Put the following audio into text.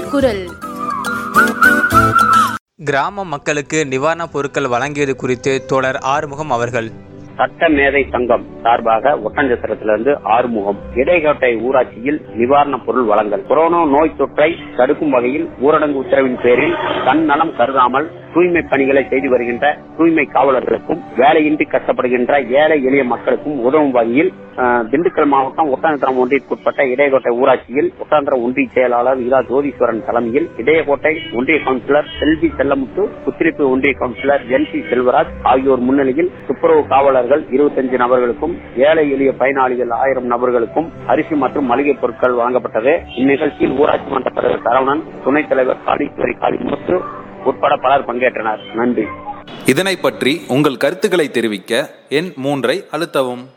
குரல் கிராம மக்களுக்கு நிவாரணப் பொருட்கள் வழங்கியது குறித்து தோழர் ஆறுமுகம் அவர்கள் சட்ட மேதை சங்கம் சார்பாக ஒட்டஞ்சத்திரத்திலிருந்து ஆறுமுகம் இடைக்கோட்டை ஊராட்சியில் நிவாரணப் பொருள் வழங்கல் கொரோனா நோய் தொற்றை தடுக்கும் வகையில் ஊரடங்கு உத்தரவின் பேரில் தன் நலம் கருதாமல் தூய்மை பணிகளை செய்து வருகின்ற தூய்மை காவலர்களுக்கும் வேலையின்றி கஷ்டப்படுகின்ற ஏழை எளிய மக்களுக்கும் உதவும் வகையில் அஹ், திண்டுக்கல் மாவட்டம் ஒட்டஞ்சத்திரம் ஒன்றியத்திற்குட்பட்ட இடையகோட்டை ஊராட்சியில் ஒட்டஞ்சத்திரம் ஒன்றிய செயலாளர் இரா ஜோதீஸ்வரன் தலைமையில் இடையகோட்டை ஒன்றிய கவுன்சிலர் செல்வி செல்லமுத்து புத்திரிப்பு ஒன்றிய கவுன்சிலர் என் சி செல்வராஜ் ஆகியோர் முன்னிலையில் துப்புரவு காவலர்கள் இருபத்தஞ்சு நபர்களுக்கும் ஏழை எளிய பயனாளிகள் ஆயிரம் நபர்களுக்கும் அரிசி மற்றும் மளிகை பொருட்கள் வழங்கப்பட்டது இந்நிகழ்ச்சியில் ஊராட்சி மன்ற தலைவர் சரவணன் துணைத் தலைவர் காளீஸ்வரி காளிமுத்து உட்பட பலர் பங்கேற்றனர் நன்றி இதனை பற்றி உங்கள் கருத்துக்களை தெரிவிக்க எண் மூன்றை அழுத்தவும்